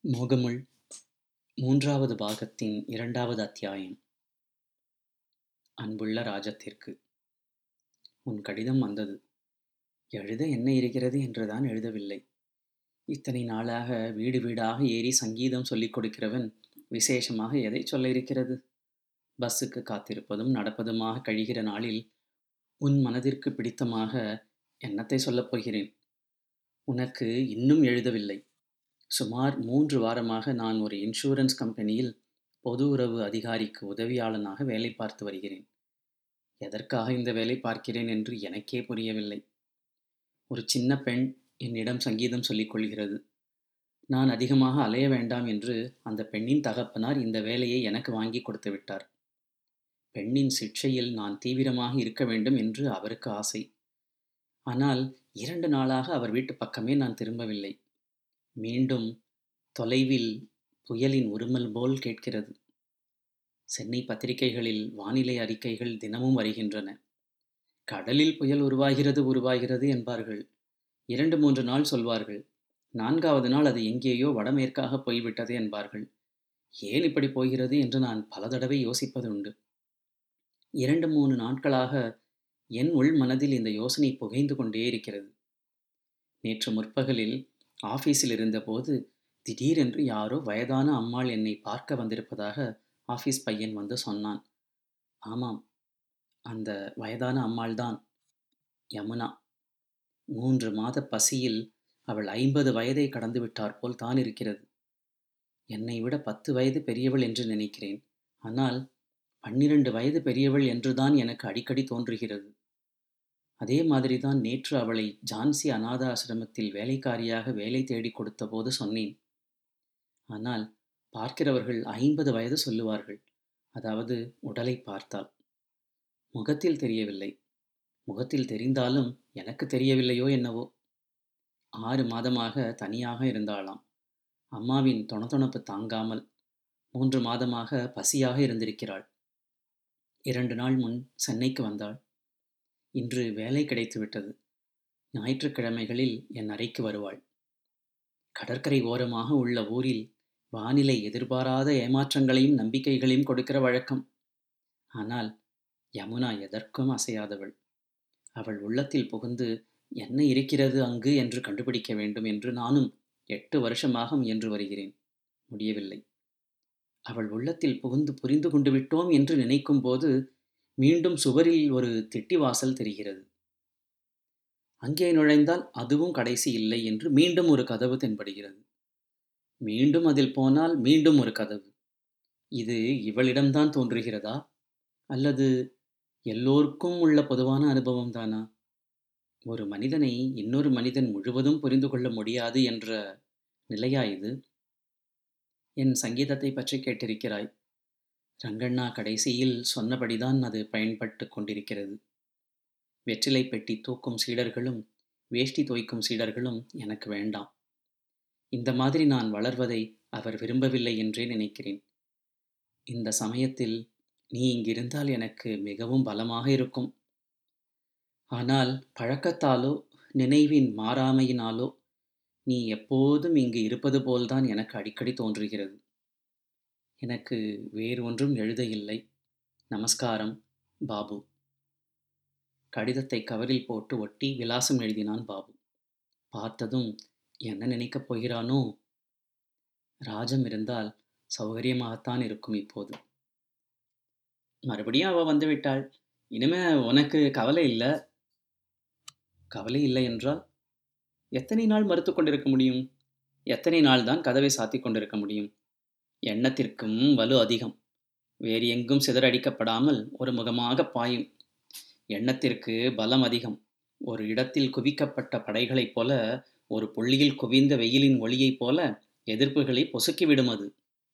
மோகமுள் மூன்றாவது பாகத்தின் இரண்டாவது அத்தியாயம் அன்புள்ள ராஜத்திற்கு உன் கடிதம் வந்தது எழுத என்ன இருக்கிறது என்றுதான் எழுதவில்லை இத்தனை நாளாக வீடு வீடாக ஏறி சங்கீதம் சொல்லிக் கொடுக்கிறவன் விசேஷமாக எதை சொல்ல இருக்கிறது பஸ்ஸுக்கு காத்திருப்பதும் நடப்பதுமாக கழிகிற நாளில் உன் மனதிற்கு பிடித்தமாக என்னத்தை சொல்லப் போகிறேன் உனக்கு இன்னும் எழுதவில்லை சுமார் மூன்று வாரமாக நான் ஒரு இன்சூரன்ஸ் கம்பெனியில் பொது உறவு அதிகாரிக்கு உதவியாளனாக வேலை பார்த்து வருகிறேன் எதற்காக இந்த வேலை பார்க்கிறேன் என்று எனக்கே புரியவில்லை ஒரு சின்ன பெண் என்னிடம் சங்கீதம் சொல்லிக் கொள்கிறது நான் அதிகமாக அலைய வேண்டாம் என்று அந்த பெண்ணின் தகப்பனார் இந்த வேலையை எனக்கு வாங்கி கொடுத்து விட்டார் பெண்ணின் சிக்ஷையில் நான் தீவிரமாக இருக்க வேண்டும் என்று அவருக்கு ஆசை ஆனால் இரண்டு நாளாக அவர் வீட்டு பக்கமே நான் திரும்பவில்லை மீண்டும் தொலைவில் புயலின் உருமல் போல் கேட்கிறது சென்னை பத்திரிகைகளில் வானிலை அறிக்கைகள் தினமும் வருகின்றன கடலில் புயல் உருவாகிறது உருவாகிறது என்பார்கள் இரண்டு மூன்று நாள் சொல்வார்கள் நான்காவது நாள் அது எங்கேயோ வடமேற்காக போய்விட்டது என்பார்கள் ஏன் இப்படி போகிறது என்று நான் பல தடவை யோசிப்பது உண்டு இரண்டு மூணு நாட்களாக என் உள் மனதில் இந்த யோசனை புகைந்து கொண்டே இருக்கிறது நேற்று முற்பகலில் ஆஃபீஸில் இருந்தபோது திடீரென்று யாரோ வயதான அம்மாள் என்னை பார்க்க வந்திருப்பதாக ஆஃபீஸ் பையன் வந்து சொன்னான் ஆமாம் அந்த வயதான அம்மாள்தான் யமுனா மூன்று மாத பசியில் அவள் ஐம்பது வயதை கடந்து விட்டார் போல் தான் இருக்கிறது என்னை விட பத்து வயது பெரியவள் என்று நினைக்கிறேன் ஆனால் பன்னிரண்டு வயது பெரியவள் என்றுதான் எனக்கு அடிக்கடி தோன்றுகிறது அதே மாதிரிதான் நேற்று அவளை ஜான்சி அநாத ஆசிரமத்தில் வேலைக்காரியாக வேலை தேடி கொடுத்த போது சொன்னேன் ஆனால் பார்க்கிறவர்கள் ஐம்பது வயது சொல்லுவார்கள் அதாவது உடலை பார்த்தால் முகத்தில் தெரியவில்லை முகத்தில் தெரிந்தாலும் எனக்கு தெரியவில்லையோ என்னவோ ஆறு மாதமாக தனியாக இருந்தாளாம் அம்மாவின் தொணதொணப்பு தாங்காமல் மூன்று மாதமாக பசியாக இருந்திருக்கிறாள் இரண்டு நாள் முன் சென்னைக்கு வந்தாள் இன்று வேலை கிடைத்து விட்டது ஞாயிற்றுக்கிழமைகளில் என் அறைக்கு வருவாள் கடற்கரை ஓரமாக உள்ள ஊரில் வானிலை எதிர்பாராத ஏமாற்றங்களையும் நம்பிக்கைகளையும் கொடுக்கிற வழக்கம் ஆனால் யமுனா எதற்கும் அசையாதவள் அவள் உள்ளத்தில் புகுந்து என்ன இருக்கிறது அங்கு என்று கண்டுபிடிக்க வேண்டும் என்று நானும் எட்டு வருஷமாக முயன்று வருகிறேன் முடியவில்லை அவள் உள்ளத்தில் புகுந்து புரிந்து கொண்டு விட்டோம் என்று நினைக்கும் போது மீண்டும் சுவரில் ஒரு திட்டி வாசல் தெரிகிறது அங்கே நுழைந்தால் அதுவும் கடைசி இல்லை என்று மீண்டும் ஒரு கதவு தென்படுகிறது மீண்டும் அதில் போனால் மீண்டும் ஒரு கதவு இது இவளிடம்தான் தோன்றுகிறதா அல்லது எல்லோருக்கும் உள்ள பொதுவான அனுபவம் தானா ஒரு மனிதனை இன்னொரு மனிதன் முழுவதும் புரிந்து கொள்ள முடியாது என்ற நிலையா இது என் சங்கீதத்தை பற்றி கேட்டிருக்கிறாய் ரங்கண்ணா கடைசியில் சொன்னபடிதான் அது பயன்பட்டு கொண்டிருக்கிறது வெற்றிலை பெட்டி தூக்கும் சீடர்களும் வேஷ்டி தோய்க்கும் சீடர்களும் எனக்கு வேண்டாம் இந்த மாதிரி நான் வளர்வதை அவர் விரும்பவில்லை என்றே நினைக்கிறேன் இந்த சமயத்தில் நீ இங்கிருந்தால் எனக்கு மிகவும் பலமாக இருக்கும் ஆனால் பழக்கத்தாலோ நினைவின் மாறாமையினாலோ நீ எப்போதும் இங்கு இருப்பது போல்தான் எனக்கு அடிக்கடி தோன்றுகிறது எனக்கு வேறு ஒன்றும் எழுத இல்லை நமஸ்காரம் பாபு கடிதத்தை கவரில் போட்டு ஒட்டி விலாசம் எழுதினான் பாபு பார்த்ததும் என்ன நினைக்கப் போகிறானோ ராஜம் இருந்தால் சௌகரியமாகத்தான் இருக்கும் இப்போது மறுபடியும் அவ வந்து விட்டாள் இனிமே உனக்கு கவலை இல்லை கவலை இல்லை என்றால் எத்தனை நாள் மறுத்து கொண்டிருக்க முடியும் எத்தனை நாள் தான் கதவை சாத்தி கொண்டிருக்க முடியும் எண்ணத்திற்கும் வலு அதிகம் வேறு எங்கும் சிதறடிக்கப்படாமல் ஒரு முகமாக பாயும் எண்ணத்திற்கு பலம் அதிகம் ஒரு இடத்தில் குவிக்கப்பட்ட படைகளைப் போல ஒரு புள்ளியில் குவிந்த வெயிலின் ஒளியைப் போல எதிர்ப்புகளை பொசுக்கிவிடும் அது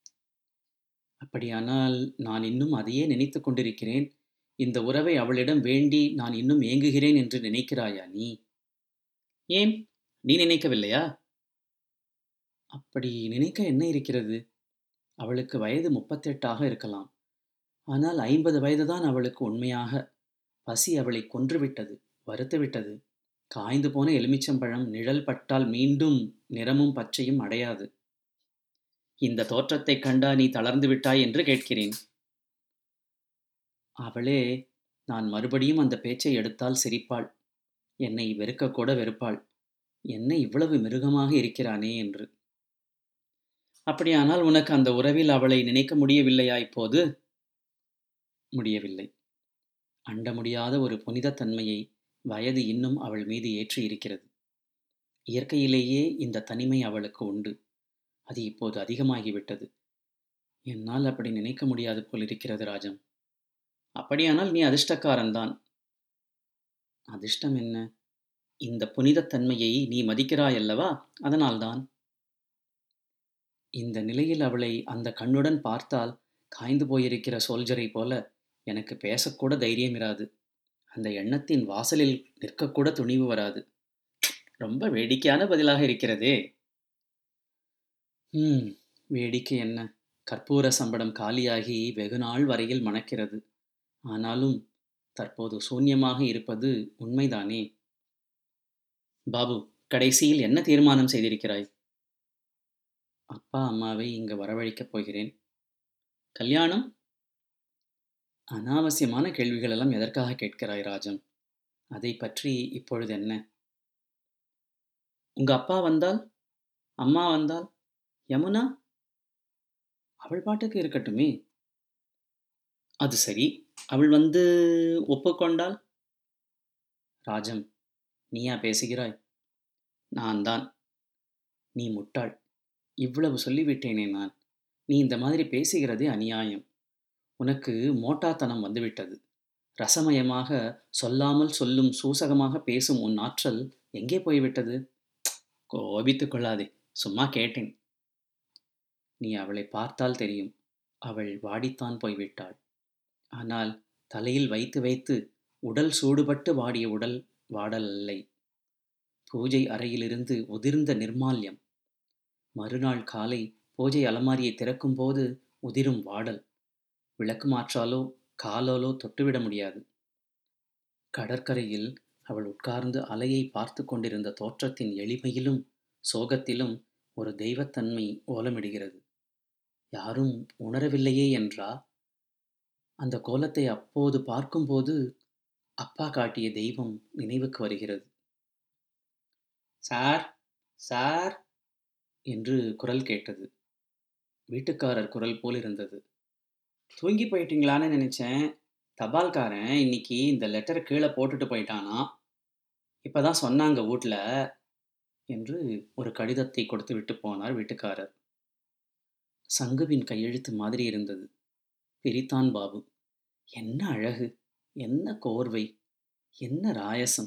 அப்படியானால் நான் இன்னும் அதையே நினைத்து கொண்டிருக்கிறேன் இந்த உறவை அவளிடம் வேண்டி நான் இன்னும் ஏங்குகிறேன் என்று நினைக்கிறாயா நீ ஏன் நீ நினைக்கவில்லையா அப்படி நினைக்க என்ன இருக்கிறது அவளுக்கு வயது முப்பத்தெட்டாக இருக்கலாம் ஆனால் ஐம்பது வயதுதான் அவளுக்கு உண்மையாக பசி அவளை கொன்றுவிட்டது வருத்துவிட்டது காய்ந்து போன எலுமிச்சம்பழம் நிழல் பட்டால் மீண்டும் நிறமும் பச்சையும் அடையாது இந்த தோற்றத்தைக் கண்டா நீ தளர்ந்து விட்டாய் என்று கேட்கிறேன் அவளே நான் மறுபடியும் அந்த பேச்சை எடுத்தால் சிரிப்பாள் என்னை வெறுக்கக்கூட வெறுப்பாள் என்ன இவ்வளவு மிருகமாக இருக்கிறானே என்று அப்படியானால் உனக்கு அந்த உறவில் அவளை நினைக்க முடியவில்லையா இப்போது முடியவில்லை அண்ட முடியாத ஒரு புனிதத்தன்மையை வயது இன்னும் அவள் மீது ஏற்றி இருக்கிறது இயற்கையிலேயே இந்த தனிமை அவளுக்கு உண்டு அது இப்போது அதிகமாகிவிட்டது என்னால் அப்படி நினைக்க முடியாது போல் இருக்கிறது ராஜம் அப்படியானால் நீ அதிர்ஷ்டக்காரன்தான் அதிர்ஷ்டம் என்ன இந்த புனிதத்தன்மையை நீ மதிக்கிறாயல்லவா அதனால்தான் இந்த நிலையில் அவளை அந்த கண்ணுடன் பார்த்தால் காய்ந்து போயிருக்கிற சோல்ஜரை போல எனக்கு பேசக்கூட தைரியம் இராது அந்த எண்ணத்தின் வாசலில் நிற்கக்கூட துணிவு வராது ரொம்ப வேடிக்கையான பதிலாக இருக்கிறதே ம் வேடிக்கை என்ன கற்பூர சம்படம் காலியாகி வெகு நாள் வரையில் மணக்கிறது ஆனாலும் தற்போது சூன்யமாக இருப்பது உண்மைதானே பாபு கடைசியில் என்ன தீர்மானம் செய்திருக்கிறாய் அப்பா அம்மாவை இங்கு வரவழைக்கப் போகிறேன் கல்யாணம் அனாவசியமான கேள்விகள் எல்லாம் எதற்காக கேட்கிறாய் ராஜம் அதை பற்றி இப்பொழுது என்ன உங்க அப்பா வந்தால் அம்மா வந்தால் யமுனா அவள் பாட்டுக்கு இருக்கட்டுமே அது சரி அவள் வந்து ஒப்புக்கொண்டால் ராஜம் நீயா பேசுகிறாய் நான் தான் நீ முட்டாள் இவ்வளவு சொல்லிவிட்டேனே நான் நீ இந்த மாதிரி பேசுகிறதே அநியாயம் உனக்கு மோட்டாத்தனம் வந்துவிட்டது ரசமயமாக சொல்லாமல் சொல்லும் சூசகமாக பேசும் உன் ஆற்றல் எங்கே போய்விட்டது கோபித்து கொள்ளாதே சும்மா கேட்டேன் நீ அவளை பார்த்தால் தெரியும் அவள் வாடித்தான் போய்விட்டாள் ஆனால் தலையில் வைத்து வைத்து உடல் சூடுபட்டு வாடிய உடல் வாடல் அல்லை பூஜை அறையிலிருந்து உதிர்ந்த நிர்மால்யம் மறுநாள் காலை பூஜை அலமாரியை திறக்கும்போது உதிரும் வாடல் விளக்கு மாற்றாலோ காலாலோ தொட்டுவிட முடியாது கடற்கரையில் அவள் உட்கார்ந்து அலையை பார்த்து கொண்டிருந்த தோற்றத்தின் எளிமையிலும் சோகத்திலும் ஒரு தெய்வத்தன்மை ஓலமிடுகிறது யாரும் உணரவில்லையே என்றா அந்த கோலத்தை அப்போது பார்க்கும்போது அப்பா காட்டிய தெய்வம் நினைவுக்கு வருகிறது சார் சார் என்று குரல் கேட்டது வீட்டுக்காரர் குரல் போல் இருந்தது தூங்கி போயிட்டீங்களான்னு நினச்சேன் தபால்காரன் இன்னைக்கு இந்த லெட்டரை கீழே போட்டுட்டு போயிட்டானா இப்பதான் சொன்னாங்க வீட்டில் என்று ஒரு கடிதத்தை கொடுத்து விட்டு போனார் வீட்டுக்காரர் சங்குவின் கையெழுத்து மாதிரி இருந்தது பிரித்தான் பாபு என்ன அழகு என்ன கோர்வை என்ன ராயசம்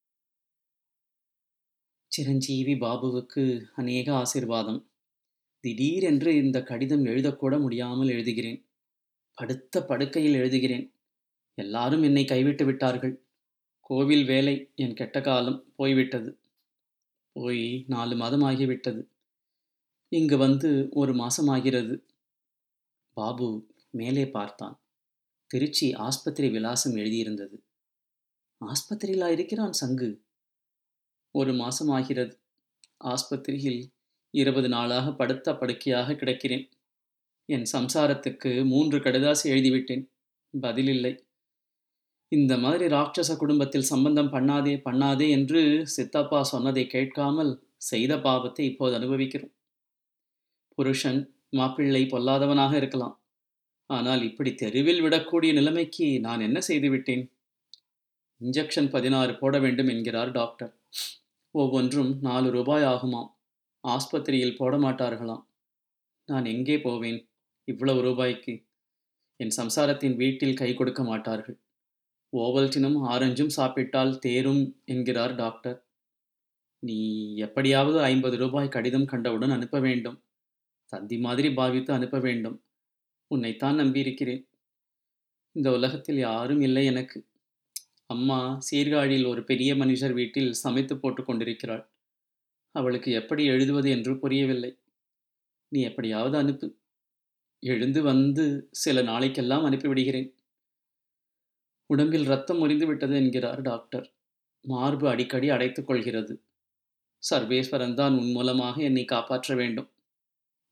சிரஞ்சீவி பாபுவுக்கு அநேக ஆசிர்வாதம் திடீரென்று இந்த கடிதம் எழுதக்கூட முடியாமல் எழுதுகிறேன் படுத்த படுக்கையில் எழுதுகிறேன் எல்லாரும் என்னை கைவிட்டு விட்டார்கள் கோவில் வேலை என் கெட்ட காலம் போய்விட்டது போய் நாலு மாதம் ஆகிவிட்டது இங்கு வந்து ஒரு மாசம் ஆகிறது பாபு மேலே பார்த்தான் திருச்சி ஆஸ்பத்திரி விலாசம் எழுதியிருந்தது ஆஸ்பத்திரியிலா இருக்கிறான் சங்கு ஒரு மாசம் ஆகிறது ஆஸ்பத்திரியில் இருபது நாளாக படுத்த படுக்கையாக கிடக்கிறேன் என் சம்சாரத்துக்கு மூன்று கடிதாசி எழுதிவிட்டேன் பதிலில்லை இந்த மாதிரி ராட்சச குடும்பத்தில் சம்பந்தம் பண்ணாதே பண்ணாதே என்று சித்தப்பா சொன்னதை கேட்காமல் செய்த பாவத்தை இப்போது அனுபவிக்கிறோம் புருஷன் மாப்பிள்ளை பொல்லாதவனாக இருக்கலாம் ஆனால் இப்படி தெருவில் விடக்கூடிய நிலைமைக்கு நான் என்ன செய்துவிட்டேன் இன்ஜெக்ஷன் பதினாறு போட வேண்டும் என்கிறார் டாக்டர் ஒவ்வொன்றும் நாலு ரூபாய் ஆகுமாம் ஆஸ்பத்திரியில் போட மாட்டார்களாம் நான் எங்கே போவேன் இவ்வளவு ரூபாய்க்கு என் சம்சாரத்தின் வீட்டில் கை கொடுக்க மாட்டார்கள் ஓவல்டினும் ஆரஞ்சும் சாப்பிட்டால் தேரும் என்கிறார் டாக்டர் நீ எப்படியாவது ஐம்பது ரூபாய் கடிதம் கண்டவுடன் அனுப்ப வேண்டும் தந்தி மாதிரி பாவித்து அனுப்ப வேண்டும் உன்னைத்தான் நம்பியிருக்கிறேன் இந்த உலகத்தில் யாரும் இல்லை எனக்கு அம்மா சீர்காழியில் ஒரு பெரிய மனுஷர் வீட்டில் சமைத்து போட்டு கொண்டிருக்கிறாள் அவளுக்கு எப்படி எழுதுவது என்று புரியவில்லை நீ எப்படியாவது அனுப்பு எழுந்து வந்து சில நாளைக்கெல்லாம் அனுப்பிவிடுகிறேன் உடம்பில் ரத்தம் முறிந்து விட்டது என்கிறார் டாக்டர் மார்பு அடிக்கடி அடைத்துக் கொள்கிறது சர்வேஸ்வரன் தான் உன் மூலமாக என்னை காப்பாற்ற வேண்டும்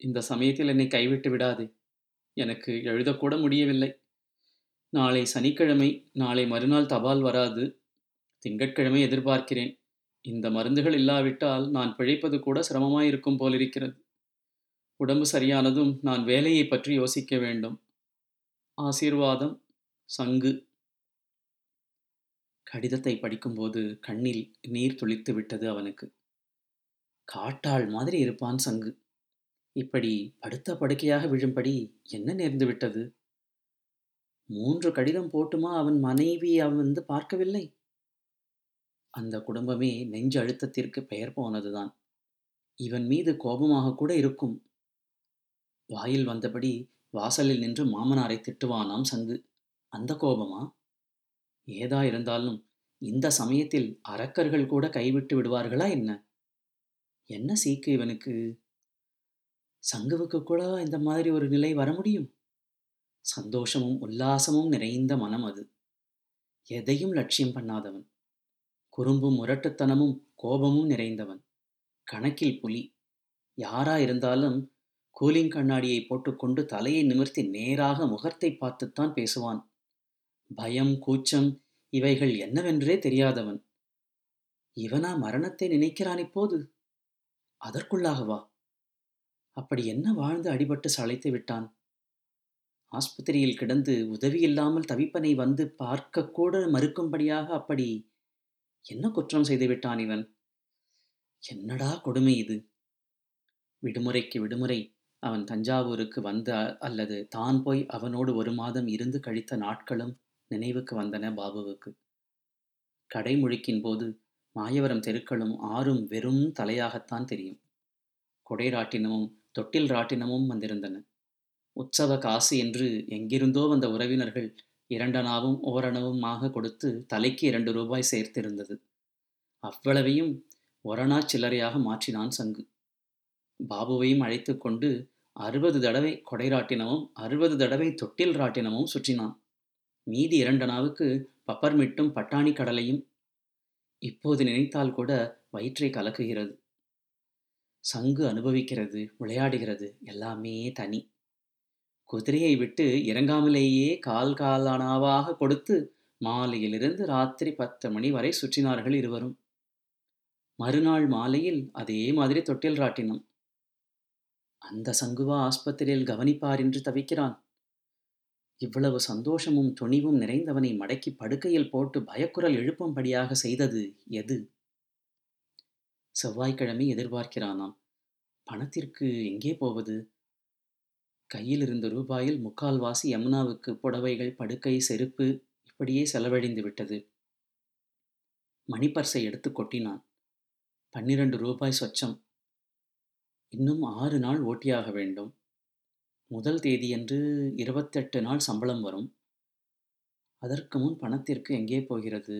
இந்த சமயத்தில் என்னை கைவிட்டு விடாதே எனக்கு எழுதக்கூட முடியவில்லை நாளை சனிக்கிழமை நாளை மறுநாள் தபால் வராது திங்கட்கிழமை எதிர்பார்க்கிறேன் இந்த மருந்துகள் இல்லாவிட்டால் நான் பிழைப்பது கூட சிரமமாயிருக்கும் போலிருக்கிறது உடம்பு சரியானதும் நான் வேலையை பற்றி யோசிக்க வேண்டும் ஆசீர்வாதம் சங்கு கடிதத்தை படிக்கும்போது கண்ணில் நீர் துளித்து விட்டது அவனுக்கு காட்டாள் மாதிரி இருப்பான் சங்கு இப்படி படுத்த படுக்கையாக விழும்படி என்ன நேர்ந்து விட்டது மூன்று கடிதம் போட்டுமா அவன் மனைவி அவன் வந்து பார்க்கவில்லை அந்த குடும்பமே நெஞ்சு அழுத்தத்திற்கு பெயர் போனதுதான் இவன் மீது கோபமாக கூட இருக்கும் வாயில் வந்தபடி வாசலில் நின்று மாமனாரை திட்டுவானாம் சங்கு அந்த கோபமா ஏதா இருந்தாலும் இந்த சமயத்தில் அரக்கர்கள் கூட கைவிட்டு விடுவார்களா என்ன என்ன சீக்கு இவனுக்கு சங்குவுக்கு கூட இந்த மாதிரி ஒரு நிலை வர முடியும் சந்தோஷமும் உல்லாசமும் நிறைந்த மனம் அது எதையும் லட்சியம் பண்ணாதவன் குறும்பும் முரட்டுத்தனமும் கோபமும் நிறைந்தவன் கணக்கில் புலி யாரா இருந்தாலும் கூலிங் கண்ணாடியை போட்டுக்கொண்டு தலையை நிமிர்த்தி நேராக முகத்தை பார்த்துத்தான் பேசுவான் பயம் கூச்சம் இவைகள் என்னவென்றே தெரியாதவன் இவனா மரணத்தை நினைக்கிறான் இப்போது அதற்குள்ளாகவா அப்படி என்ன வாழ்ந்து அடிபட்டு சளைத்து விட்டான் ஆஸ்பத்திரியில் கிடந்து உதவி இல்லாமல் தவிப்பனை வந்து பார்க்கக்கூட மறுக்கும்படியாக அப்படி என்ன குற்றம் செய்து விட்டான் இவன் என்னடா கொடுமை இது விடுமுறைக்கு விடுமுறை அவன் தஞ்சாவூருக்கு வந்த அல்லது தான் போய் அவனோடு ஒரு மாதம் இருந்து கழித்த நாட்களும் நினைவுக்கு வந்தன பாபுவுக்கு கடைமுழிக்கின் போது மாயவரம் தெருக்களும் ஆறும் வெறும் தலையாகத்தான் தெரியும் கொடை ராட்டினமும் தொட்டில் ராட்டினமும் வந்திருந்தன உற்சவ காசு என்று எங்கிருந்தோ வந்த உறவினர்கள் இரண்டனாவும் ஓரணவுமாக கொடுத்து தலைக்கு இரண்டு ரூபாய் சேர்த்திருந்தது அவ்வளவையும் ஒரணா சில்லறையாக மாற்றினான் சங்கு பாபுவையும் அழைத்து கொண்டு அறுபது தடவை கொடை ராட்டினமும் அறுபது தடவை தொட்டில் ராட்டினமும் சுற்றினான் மீதி இரண்டனாவுக்கு பப்பர்மிட்டும் பட்டாணி கடலையும் இப்போது நினைத்தால் கூட வயிற்றை கலக்குகிறது சங்கு அனுபவிக்கிறது விளையாடுகிறது எல்லாமே தனி குதிரையை விட்டு இறங்காமலேயே கால் காலானாவாக கொடுத்து மாலையிலிருந்து ராத்திரி பத்து மணி வரை சுற்றினார்கள் இருவரும் மறுநாள் மாலையில் அதே மாதிரி தொட்டில் ராட்டினம் அந்த சங்குவா ஆஸ்பத்திரியில் கவனிப்பார் என்று தவிக்கிறான் இவ்வளவு சந்தோஷமும் துணிவும் நிறைந்தவனை மடக்கி படுக்கையில் போட்டு பயக்குரல் எழுப்பும்படியாக செய்தது எது செவ்வாய்க்கிழமை எதிர்பார்க்கிறானாம் பணத்திற்கு எங்கே போவது கையில் இருந்த ரூபாயில் முக்கால்வாசி யமுனாவுக்கு புடவைகள் படுக்கை செருப்பு இப்படியே செலவழிந்து விட்டது மணிப்பர்சை எடுத்து கொட்டினான் பன்னிரண்டு ரூபாய் சொச்சம் இன்னும் ஆறு நாள் ஓட்டியாக வேண்டும் முதல் தேதியன்று இருபத்தெட்டு நாள் சம்பளம் வரும் அதற்கு முன் பணத்திற்கு எங்கே போகிறது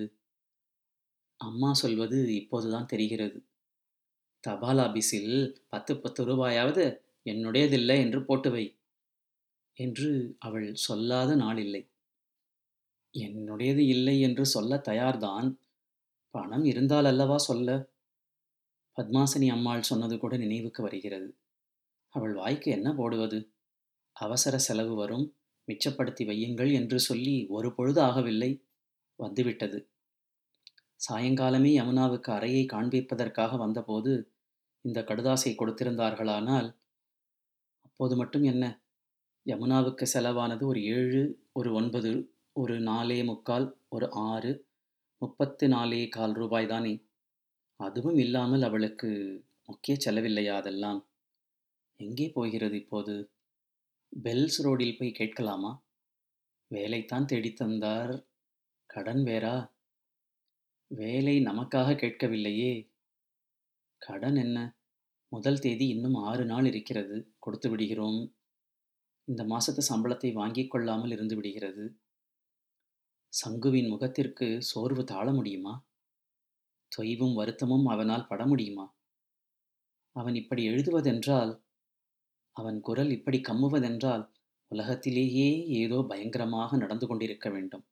அம்மா சொல்வது இப்போதுதான் தெரிகிறது தபால் ஆபீஸில் பத்து பத்து ரூபாயாவது என்னுடையதில்லை என்று போட்டு வை என்று அவள் சொல்லாத நாள் இல்லை என்னுடையது இல்லை என்று சொல்ல தயார்தான் பணம் இருந்தால் அல்லவா சொல்ல பத்மாசனி அம்மாள் சொன்னது கூட நினைவுக்கு வருகிறது அவள் வாய்க்கு என்ன போடுவது அவசர செலவு வரும் மிச்சப்படுத்தி வையுங்கள் என்று சொல்லி ஒரு பொழுது ஆகவில்லை வந்துவிட்டது சாயங்காலமே யமுனாவுக்கு அறையை காண்பிப்பதற்காக வந்தபோது இந்த கடுதாசை கொடுத்திருந்தார்களானால் அப்போது மட்டும் என்ன யமுனாவுக்கு செலவானது ஒரு ஏழு ஒரு ஒன்பது ஒரு நாலே முக்கால் ஒரு ஆறு முப்பத்து நாலே கால் ரூபாய் தானே அதுவும் இல்லாமல் அவளுக்கு முக்கிய செலவில்லையா அதெல்லாம் எங்கே போகிறது இப்போது பெல்ஸ் ரோடில் போய் கேட்கலாமா வேலைத்தான் தேடித் தந்தார் கடன் வேறா வேலை நமக்காக கேட்கவில்லையே கடன் என்ன முதல் தேதி இன்னும் ஆறு நாள் இருக்கிறது கொடுத்து விடுகிறோம் இந்த மாசத்து சம்பளத்தை வாங்கிக் கொள்ளாமல் இருந்து விடுகிறது சங்குவின் முகத்திற்கு சோர்வு தாழ முடியுமா தொய்வும் வருத்தமும் அவனால் பட முடியுமா அவன் இப்படி எழுதுவதென்றால் அவன் குரல் இப்படி கம்முவதென்றால் உலகத்திலேயே ஏதோ பயங்கரமாக நடந்து கொண்டிருக்க வேண்டும்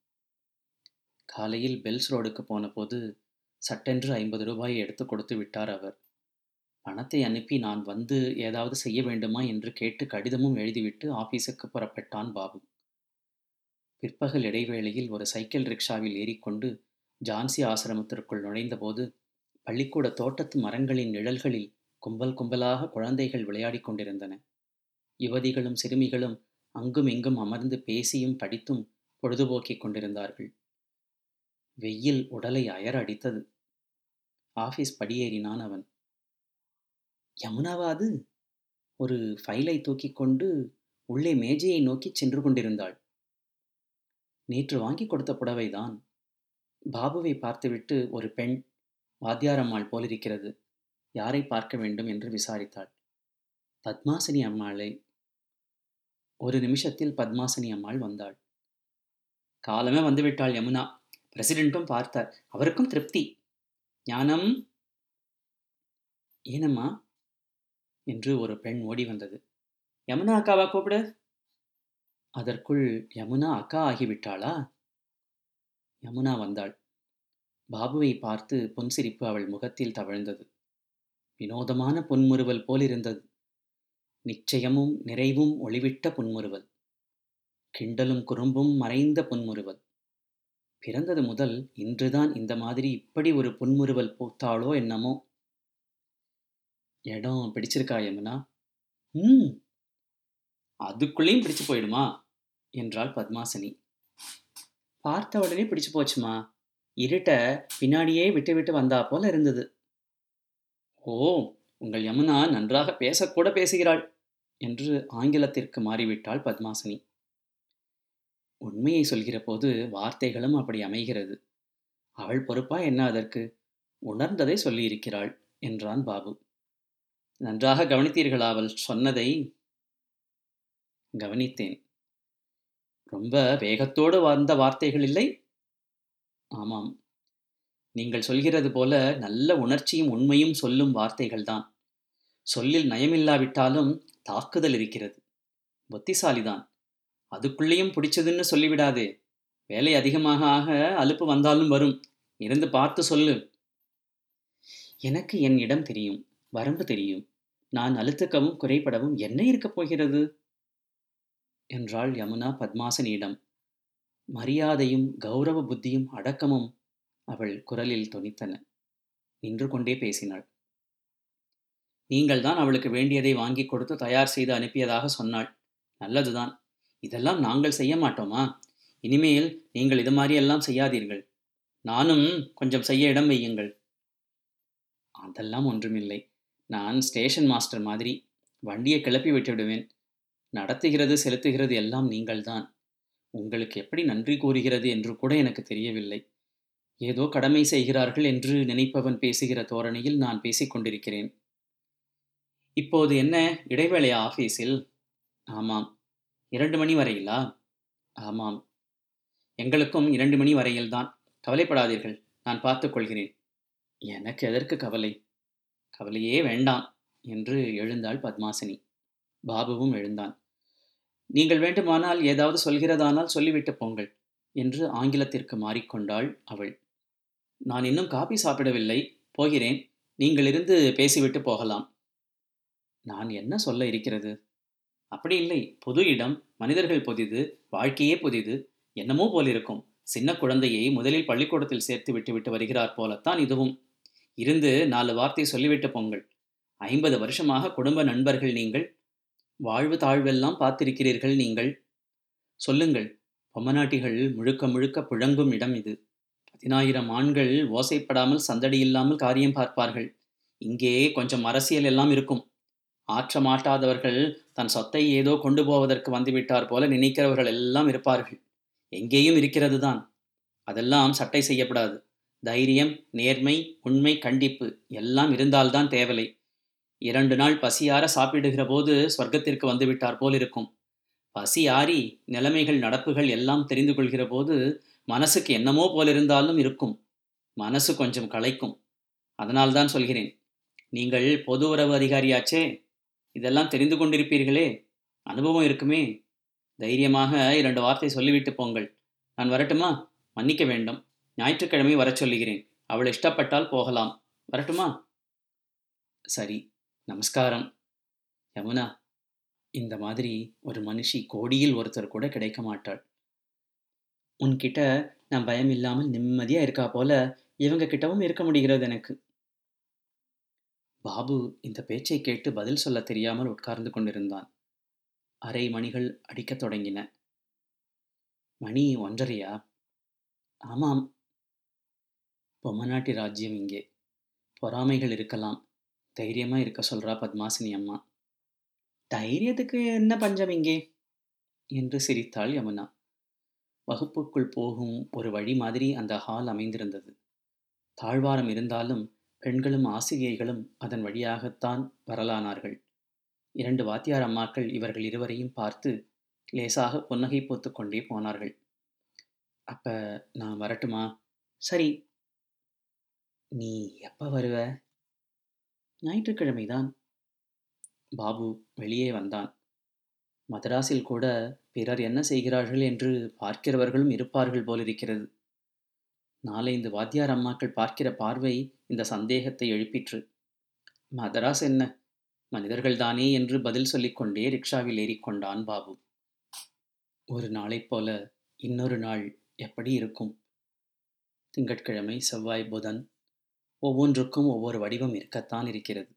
காலையில் பெல்ஸ் ரோடுக்கு போன போது சட்டென்று ஐம்பது ரூபாயை எடுத்து கொடுத்து விட்டார் அவர் பணத்தை அனுப்பி நான் வந்து ஏதாவது செய்ய வேண்டுமா என்று கேட்டு கடிதமும் எழுதிவிட்டு ஆபீஸுக்கு புறப்பட்டான் பாபு பிற்பகல் இடைவேளையில் ஒரு சைக்கிள் ரிக்ஷாவில் ஏறிக்கொண்டு ஜான்சி ஆசிரமத்திற்குள் நுழைந்தபோது பள்ளிக்கூட தோட்டத்து மரங்களின் நிழல்களில் கும்பல் கும்பலாக குழந்தைகள் விளையாடிக் கொண்டிருந்தன யுவதிகளும் சிறுமிகளும் அங்கும் இங்கும் அமர்ந்து பேசியும் படித்தும் பொழுதுபோக்கிக் கொண்டிருந்தார்கள் வெயில் உடலை அயர அடித்தது ஆபீஸ் படியேறினான் அவன் யமுனாவா அது ஒரு ஃபைலை தூக்கிக் கொண்டு உள்ளே மேஜையை நோக்கி சென்று கொண்டிருந்தாள் நேற்று வாங்கி கொடுத்த புடவைதான் பாபுவை பார்த்துவிட்டு ஒரு பெண் வாத்தியாரம்மாள் போலிருக்கிறது யாரை பார்க்க வேண்டும் என்று விசாரித்தாள் பத்மாசினி அம்மாளை ஒரு நிமிஷத்தில் பத்மாசினி அம்மாள் வந்தாள் காலமே வந்துவிட்டாள் யமுனா பிரசிடென்ட்டும் பார்த்தார் அவருக்கும் திருப்தி ஞானம் ஏனம்மா என்று ஒரு பெண் ஓடி வந்தது யமுனா அக்காவா கூப்பிடு அதற்குள் யமுனா அக்கா ஆகிவிட்டாளா யமுனா வந்தாள் பாபுவை பார்த்து புன்சிரிப்பு அவள் முகத்தில் தவழ்ந்தது வினோதமான புன்முறுவல் போலிருந்தது நிச்சயமும் நிறைவும் ஒளிவிட்ட புன்முறுவல் கிண்டலும் குறும்பும் மறைந்த புன்முறுவல் பிறந்தது முதல் இன்றுதான் இந்த மாதிரி இப்படி ஒரு புன்முறுவல் பூத்தாளோ என்னமோ இடம் பிடிச்சிருக்கா யமுனா ம் அதுக்குள்ளேயும் பிடிச்சு போயிடுமா என்றாள் பத்மாசினி பார்த்த உடனே பிடிச்சு போச்சுமா இருட்ட பின்னாடியே விட்டு விட்டு வந்தா போல இருந்தது ஓ உங்கள் யமுனா நன்றாக பேசக்கூட பேசுகிறாள் என்று ஆங்கிலத்திற்கு மாறிவிட்டாள் பத்மாசினி உண்மையை சொல்கிற போது வார்த்தைகளும் அப்படி அமைகிறது அவள் பொறுப்பா என்ன அதற்கு உணர்ந்ததை சொல்லியிருக்கிறாள் என்றான் பாபு நன்றாக கவனித்தீர்களா அவள் சொன்னதை கவனித்தேன் ரொம்ப வேகத்தோடு வந்த வார்த்தைகள் இல்லை ஆமாம் நீங்கள் சொல்கிறது போல நல்ல உணர்ச்சியும் உண்மையும் சொல்லும் வார்த்தைகள்தான் சொல்லில் நயமில்லாவிட்டாலும் தாக்குதல் இருக்கிறது புத்திசாலிதான் அதுக்குள்ளேயும் பிடிச்சதுன்னு சொல்லிவிடாதே வேலை அதிகமாக ஆக அலுப்பு வந்தாலும் வரும் இருந்து பார்த்து சொல்லு எனக்கு என் இடம் தெரியும் வரம்பு தெரியும் நான் அழுத்துக்கவும் குறைபடவும் என்ன இருக்கப் போகிறது என்றாள் யமுனா பத்மாசனியிடம் மரியாதையும் கௌரவ புத்தியும் அடக்கமும் அவள் குரலில் தொனித்தன நின்று கொண்டே பேசினாள் நீங்கள் தான் அவளுக்கு வேண்டியதை வாங்கி கொடுத்து தயார் செய்து அனுப்பியதாக சொன்னாள் நல்லதுதான் இதெல்லாம் நாங்கள் செய்ய மாட்டோமா இனிமேல் நீங்கள் இது மாதிரியெல்லாம் செய்யாதீர்கள் நானும் கொஞ்சம் செய்ய இடம் வையுங்கள் அதெல்லாம் ஒன்றுமில்லை நான் ஸ்டேஷன் மாஸ்டர் மாதிரி வண்டியை கிளப்பி விட்டு விடுவேன் நடத்துகிறது செலுத்துகிறது எல்லாம் நீங்கள்தான் உங்களுக்கு எப்படி நன்றி கூறுகிறது என்று கூட எனக்கு தெரியவில்லை ஏதோ கடமை செய்கிறார்கள் என்று நினைப்பவன் பேசுகிற தோரணையில் நான் பேசிக்கொண்டிருக்கிறேன் இப்போது என்ன இடைவேளையா ஆஃபீஸில் ஆமாம் இரண்டு மணி வரையிலா ஆமாம் எங்களுக்கும் இரண்டு மணி வரையில்தான் கவலைப்படாதீர்கள் நான் பார்த்துக்கொள்கிறேன் எனக்கு எதற்கு கவலை கவலையே வேண்டாம் என்று எழுந்தாள் பத்மாசினி பாபுவும் எழுந்தான் நீங்கள் வேண்டுமானால் ஏதாவது சொல்கிறதானால் சொல்லிவிட்டு போங்கள் என்று ஆங்கிலத்திற்கு மாறிக்கொண்டாள் அவள் நான் இன்னும் காபி சாப்பிடவில்லை போகிறேன் நீங்கள் இருந்து பேசிவிட்டு போகலாம் நான் என்ன சொல்ல இருக்கிறது அப்படி இல்லை புது இடம் மனிதர்கள் புதிது வாழ்க்கையே புதிது என்னமோ போலிருக்கும் சின்ன குழந்தையை முதலில் பள்ளிக்கூடத்தில் சேர்த்து விட்டு விட்டு வருகிறார் போலத்தான் இதுவும் இருந்து நாலு வார்த்தை சொல்லிவிட்டு போங்கள் ஐம்பது வருஷமாக குடும்ப நண்பர்கள் நீங்கள் வாழ்வு தாழ்வெல்லாம் பார்த்திருக்கிறீர்கள் நீங்கள் சொல்லுங்கள் பொம்மநாட்டிகள் முழுக்க முழுக்க புழங்கும் இடம் இது பதினாயிரம் ஆண்கள் ஓசைப்படாமல் சந்தடி இல்லாமல் காரியம் பார்ப்பார்கள் இங்கே கொஞ்சம் அரசியல் எல்லாம் இருக்கும் ஆற்ற மாட்டாதவர்கள் தன் சொத்தை ஏதோ கொண்டு போவதற்கு வந்துவிட்டார் போல நினைக்கிறவர்கள் எல்லாம் இருப்பார்கள் எங்கேயும் இருக்கிறது தான் அதெல்லாம் சட்டை செய்யப்படாது தைரியம் நேர்மை உண்மை கண்டிப்பு எல்லாம் இருந்தால்தான் தேவலை இரண்டு நாள் பசியார சாப்பிடுகிற போது சொர்க்கத்திற்கு வந்துவிட்டார் போல் இருக்கும் பசி ஆறி நிலைமைகள் நடப்புகள் எல்லாம் தெரிந்து கொள்கிற போது மனசுக்கு என்னமோ போலிருந்தாலும் இருக்கும் மனசு கொஞ்சம் களைக்கும் அதனால்தான் சொல்கிறேன் நீங்கள் பொது உறவு அதிகாரியாச்சே இதெல்லாம் தெரிந்து கொண்டிருப்பீர்களே அனுபவம் இருக்குமே தைரியமாக இரண்டு வார்த்தை சொல்லிவிட்டு போங்கள் நான் வரட்டுமா மன்னிக்க வேண்டும் ஞாயிற்றுக்கிழமை வரச் சொல்லுகிறேன் அவள் இஷ்டப்பட்டால் போகலாம் வரட்டுமா சரி நமஸ்காரம் யமுனா இந்த மாதிரி ஒரு மனுஷி கோடியில் ஒருத்தர் கூட கிடைக்க மாட்டாள் உன்கிட்ட நான் பயம் இல்லாமல் நிம்மதியா இருக்கா போல இவங்க கிட்டவும் இருக்க முடிகிறது எனக்கு பாபு இந்த பேச்சை கேட்டு பதில் சொல்ல தெரியாமல் உட்கார்ந்து கொண்டிருந்தான் அரை மணிகள் அடிக்கத் தொடங்கின மணி ஒன்றரையா ஆமாம் பொம்மநாட்டி ராஜ்யம் இங்கே பொறாமைகள் இருக்கலாம் தைரியமா இருக்க சொல்றா பத்மாசினி அம்மா தைரியத்துக்கு என்ன பஞ்சம் இங்கே என்று சிரித்தாள் யமுனா வகுப்புக்குள் போகும் ஒரு வழி மாதிரி அந்த ஹால் அமைந்திருந்தது தாழ்வாரம் இருந்தாலும் பெண்களும் ஆசிரியைகளும் அதன் வழியாகத்தான் வரலானார்கள் இரண்டு வாத்தியார் அம்மாக்கள் இவர்கள் இருவரையும் பார்த்து லேசாக புன்னகை போத்துக் கொண்டே போனார்கள் அப்ப நான் வரட்டுமா சரி நீ எப்ப வருவ ஞாயிற்றுக்கிழமைதான் பாபு வெளியே வந்தான் மதராஸில் கூட பிறர் என்ன செய்கிறார்கள் என்று பார்க்கிறவர்களும் இருப்பார்கள் போலிருக்கிறது நாலைந்து வாத்தியார் அம்மாக்கள் பார்க்கிற பார்வை இந்த சந்தேகத்தை எழுப்பிற்று மதராஸ் என்ன மனிதர்கள்தானே என்று பதில் சொல்லிக்கொண்டே ரிக்ஷாவில் ஏறிக்கொண்டான் பாபு ஒரு நாளைப் போல இன்னொரு நாள் எப்படி இருக்கும் திங்கட்கிழமை செவ்வாய் புதன் ஒவ்வொன்றுக்கும் ஒவ்வொரு வடிவம் இருக்கத்தான் இருக்கிறது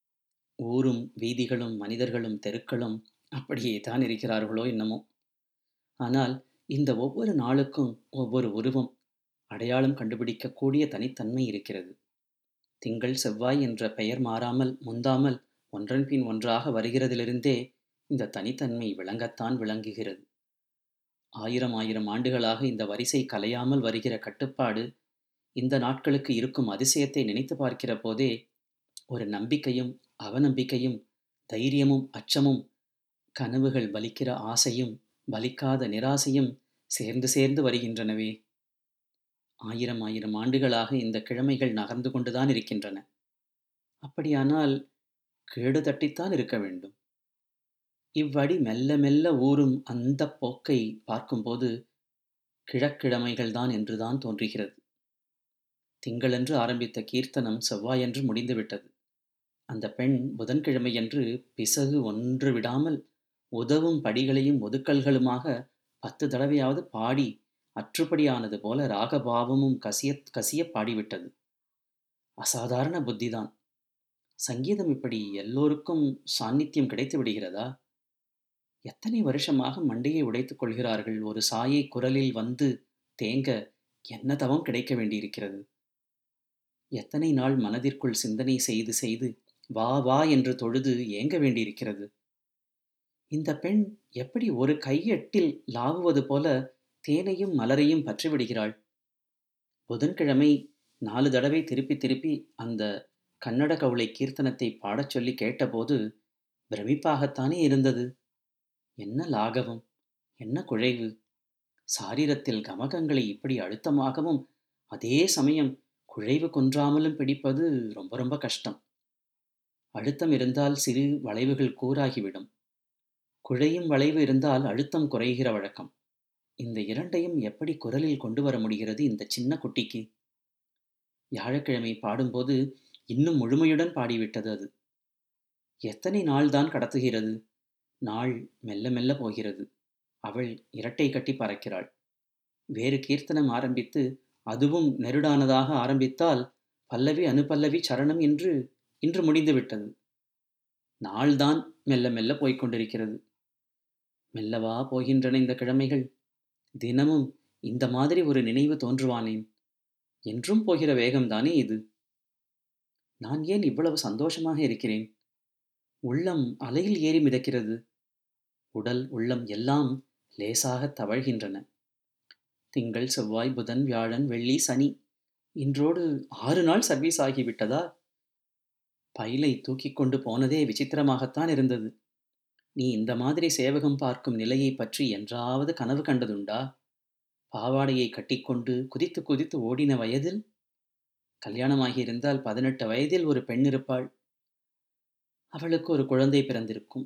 ஊரும் வீதிகளும் மனிதர்களும் தெருக்களும் அப்படியே தான் இருக்கிறார்களோ என்னமோ ஆனால் இந்த ஒவ்வொரு நாளுக்கும் ஒவ்வொரு உருவம் அடையாளம் கண்டுபிடிக்கக்கூடிய தனித்தன்மை இருக்கிறது திங்கள் செவ்வாய் என்ற பெயர் மாறாமல் முந்தாமல் ஒன்றன் பின் ஒன்றாக வருகிறதிலிருந்தே இந்த தனித்தன்மை விளங்கத்தான் விளங்குகிறது ஆயிரம் ஆயிரம் ஆண்டுகளாக இந்த வரிசை கலையாமல் வருகிற கட்டுப்பாடு இந்த நாட்களுக்கு இருக்கும் அதிசயத்தை நினைத்து பார்க்கிற போதே ஒரு நம்பிக்கையும் அவநம்பிக்கையும் தைரியமும் அச்சமும் கனவுகள் பலிக்கிற ஆசையும் பலிக்காத நிராசையும் சேர்ந்து சேர்ந்து வருகின்றனவே ஆயிரம் ஆயிரம் ஆண்டுகளாக இந்த கிழமைகள் நகர்ந்து கொண்டுதான் இருக்கின்றன அப்படியானால் கேடு தட்டித்தான் இருக்க வேண்டும் இவ்வழி மெல்ல மெல்ல ஊறும் அந்த போக்கை பார்க்கும்போது கிழக்கிழமைகள்தான் என்றுதான் தோன்றுகிறது திங்களன்று ஆரம்பித்த கீர்த்தனம் செவ்வாயன்று முடிந்துவிட்டது அந்த பெண் புதன்கிழமையன்று பிசகு ஒன்று விடாமல் உதவும் படிகளையும் ஒதுக்கல்களுமாக பத்து தடவையாவது பாடி அற்றுப்படியானது போல ராகபாவமும் கசிய கசிய பாடிவிட்டது அசாதாரண புத்திதான் சங்கீதம் இப்படி எல்லோருக்கும் சாநித்தியம் கிடைத்து விடுகிறதா எத்தனை வருஷமாக மண்டையை உடைத்துக் கொள்கிறார்கள் ஒரு சாயை குரலில் வந்து தேங்க என்ன தவம் கிடைக்க வேண்டியிருக்கிறது எத்தனை நாள் மனதிற்குள் சிந்தனை செய்து செய்து வா வா என்று தொழுது ஏங்க வேண்டியிருக்கிறது இந்த பெண் எப்படி ஒரு கையெட்டில் லாவுவது போல தேனையும் மலரையும் பற்றிவிடுகிறாள் புதன்கிழமை நாலு தடவை திருப்பி திருப்பி அந்த கன்னட கவுளை கீர்த்தனத்தை பாடச் சொல்லி கேட்டபோது பிரமிப்பாகத்தானே இருந்தது என்ன லாகவம் என்ன குழைவு சாரீரத்தில் கமகங்களை இப்படி அழுத்தமாகவும் அதே சமயம் குழைவு கொன்றாமலும் பிடிப்பது ரொம்ப ரொம்ப கஷ்டம் அழுத்தம் இருந்தால் சிறு வளைவுகள் கூறாகிவிடும் குழையும் வளைவு இருந்தால் அழுத்தம் குறைகிற வழக்கம் இந்த இரண்டையும் எப்படி குரலில் கொண்டு வர முடிகிறது இந்த சின்ன குட்டிக்கு வியாழக்கிழமை பாடும்போது இன்னும் முழுமையுடன் பாடிவிட்டது அது எத்தனை நாள் தான் கடத்துகிறது நாள் மெல்ல மெல்ல போகிறது அவள் இரட்டை கட்டி பறக்கிறாள் வேறு கீர்த்தனம் ஆரம்பித்து அதுவும் நெருடானதாக ஆரம்பித்தால் பல்லவி அனுபல்லவி சரணம் என்று இன்று முடிந்துவிட்டது நாள்தான் மெல்ல மெல்ல போய்க் கொண்டிருக்கிறது மெல்லவா போகின்றன இந்த கிழமைகள் தினமும் இந்த மாதிரி ஒரு நினைவு தோன்றுவானேன் என்றும் போகிற வேகம்தானே இது நான் ஏன் இவ்வளவு சந்தோஷமாக இருக்கிறேன் உள்ளம் அலையில் ஏறி மிதக்கிறது உடல் உள்ளம் எல்லாம் லேசாக தவழ்கின்றன திங்கள் செவ்வாய் புதன் வியாழன் வெள்ளி சனி இன்றோடு ஆறு நாள் சர்வீஸ் ஆகிவிட்டதா பைலை தூக்கி கொண்டு போனதே விசித்திரமாகத்தான் இருந்தது நீ இந்த மாதிரி சேவகம் பார்க்கும் நிலையை பற்றி என்றாவது கனவு கண்டதுண்டா பாவாடையை கட்டிக்கொண்டு குதித்து குதித்து ஓடின வயதில் கல்யாணமாகியிருந்தால் பதினெட்டு வயதில் ஒரு பெண் இருப்பாள் அவளுக்கு ஒரு குழந்தை பிறந்திருக்கும்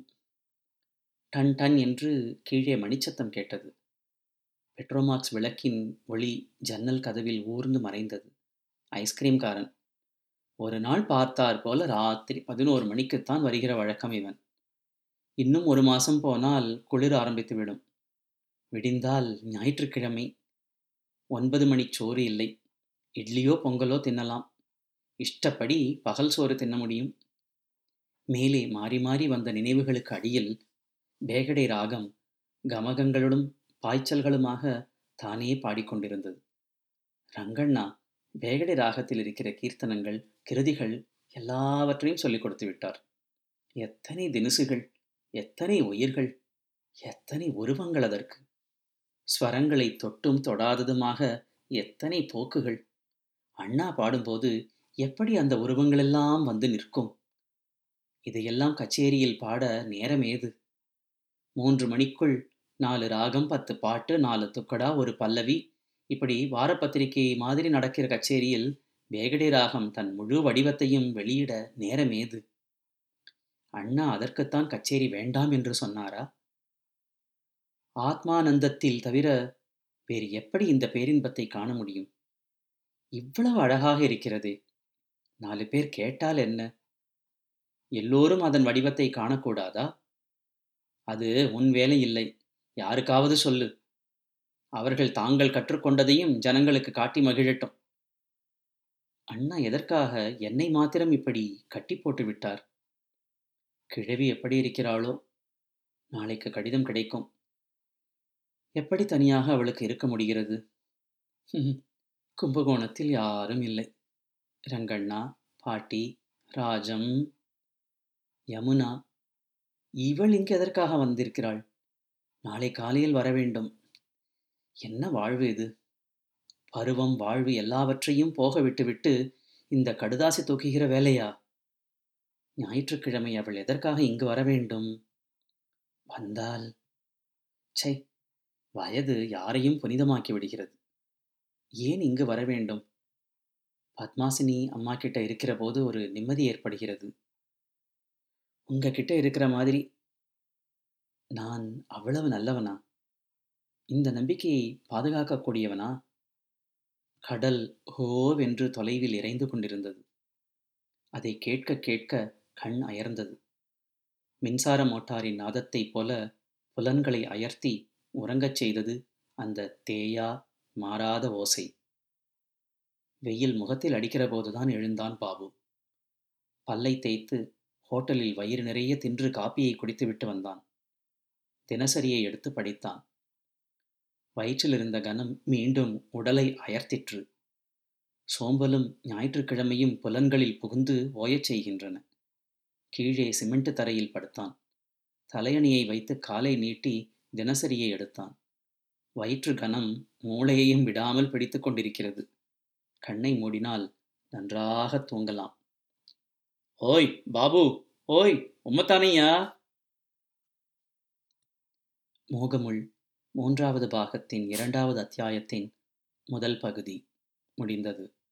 டன் டன் என்று கீழே மணிச்சத்தம் கேட்டது பெட்ரோமாக்ஸ் விளக்கின் ஒளி ஜன்னல் கதவில் ஊர்ந்து மறைந்தது ஐஸ்கிரீம்காரன் ஒரு நாள் பார்த்தார் போல ராத்திரி பதினோரு மணிக்குத்தான் வருகிற வழக்கம் இவன் இன்னும் ஒரு மாசம் போனால் குளிர் ஆரம்பித்து விடும் விடிந்தால் ஞாயிற்றுக்கிழமை ஒன்பது மணி சோறு இல்லை இட்லியோ பொங்கலோ தின்னலாம் இஷ்டப்படி பகல் சோறு தின்ன முடியும் மேலே மாறி மாறி வந்த நினைவுகளுக்கு அடியில் பேகடை ராகம் கமகங்களுடன் பாய்ச்சல்களுமாக தானே பாடிக்கொண்டிருந்தது ரங்கண்ணா பேகடை ராகத்தில் இருக்கிற கீர்த்தனங்கள் கிருதிகள் எல்லாவற்றையும் சொல்லிக் கொடுத்து விட்டார் எத்தனை தினுசுகள் எத்தனை உயிர்கள் எத்தனை உருவங்கள் அதற்கு ஸ்வரங்களை தொட்டும் தொடாததுமாக எத்தனை போக்குகள் அண்ணா பாடும்போது எப்படி அந்த உருவங்களெல்லாம் வந்து நிற்கும் இதையெல்லாம் கச்சேரியில் பாட நேரம் ஏது மூன்று மணிக்குள் நாலு ராகம் பத்து பாட்டு நாலு துக்கடா ஒரு பல்லவி இப்படி வாரப்பத்திரிகை மாதிரி நடக்கிற கச்சேரியில் வேகடை ராகம் தன் முழு வடிவத்தையும் வெளியிட நேரம் ஏது அண்ணா அதற்குத்தான் கச்சேரி வேண்டாம் என்று சொன்னாரா ஆத்மானந்தத்தில் தவிர வேறு எப்படி இந்த பேரின்பத்தை காண முடியும் இவ்வளவு அழகாக இருக்கிறதே நாலு பேர் கேட்டால் என்ன எல்லோரும் அதன் வடிவத்தை காணக்கூடாதா அது உன் வேலை இல்லை யாருக்காவது சொல்லு அவர்கள் தாங்கள் கற்றுக்கொண்டதையும் ஜனங்களுக்கு காட்டி மகிழட்டும் அண்ணா எதற்காக என்னை மாத்திரம் இப்படி கட்டி போட்டு விட்டார் கிழவி எப்படி இருக்கிறாளோ நாளைக்கு கடிதம் கிடைக்கும் எப்படி தனியாக அவளுக்கு இருக்க முடிகிறது கும்பகோணத்தில் யாரும் இல்லை ரங்கண்ணா பாட்டி ராஜம் யமுனா இவள் இங்கு எதற்காக வந்திருக்கிறாள் நாளை காலையில் வர வேண்டும் என்ன வாழ்வு இது பருவம் வாழ்வு எல்லாவற்றையும் போக விட்டுவிட்டு இந்த கடுதாசி தூக்குகிற வேலையா ஞாயிற்றுக்கிழமை அவள் எதற்காக இங்கு வர வேண்டும் வந்தால் சை வயது யாரையும் புனிதமாக்கி விடுகிறது ஏன் இங்கு வர வேண்டும் பத்மாசினி அம்மா கிட்ட இருக்கிற போது ஒரு நிம்மதி ஏற்படுகிறது உங்க கிட்ட இருக்கிற மாதிரி நான் அவ்வளவு நல்லவனா இந்த நம்பிக்கையை பாதுகாக்கக்கூடியவனா கடல் ஹோவென்று தொலைவில் இறைந்து கொண்டிருந்தது அதை கேட்க கேட்க கண் அயர்ந்தது மின்சார மோட்டாரின் நாதத்தைப் போல புலன்களை அயர்த்தி உறங்கச் செய்தது அந்த தேயா மாறாத ஓசை வெயில் முகத்தில் அடிக்கிற போதுதான் எழுந்தான் பாபு பல்லை தேய்த்து ஹோட்டலில் வயிறு நிறைய தின்று காப்பியை குடித்துவிட்டு வந்தான் தினசரியை எடுத்து படித்தான் வயிற்றில் இருந்த கனம் மீண்டும் உடலை அயர்த்திற்று சோம்பலும் ஞாயிற்றுக்கிழமையும் புலன்களில் புகுந்து ஓயச் செய்கின்றன கீழே சிமெண்ட் தரையில் படுத்தான் தலையணியை வைத்து காலை நீட்டி தினசரியை எடுத்தான் வயிற்று கனம் மூளையையும் விடாமல் பிடித்து கொண்டிருக்கிறது கண்ணை மூடினால் நன்றாக தூங்கலாம் ஓய் பாபு ஓய் உம்மத்தானையா மோகமுள் மூன்றாவது பாகத்தின் இரண்டாவது அத்தியாயத்தின் முதல் பகுதி முடிந்தது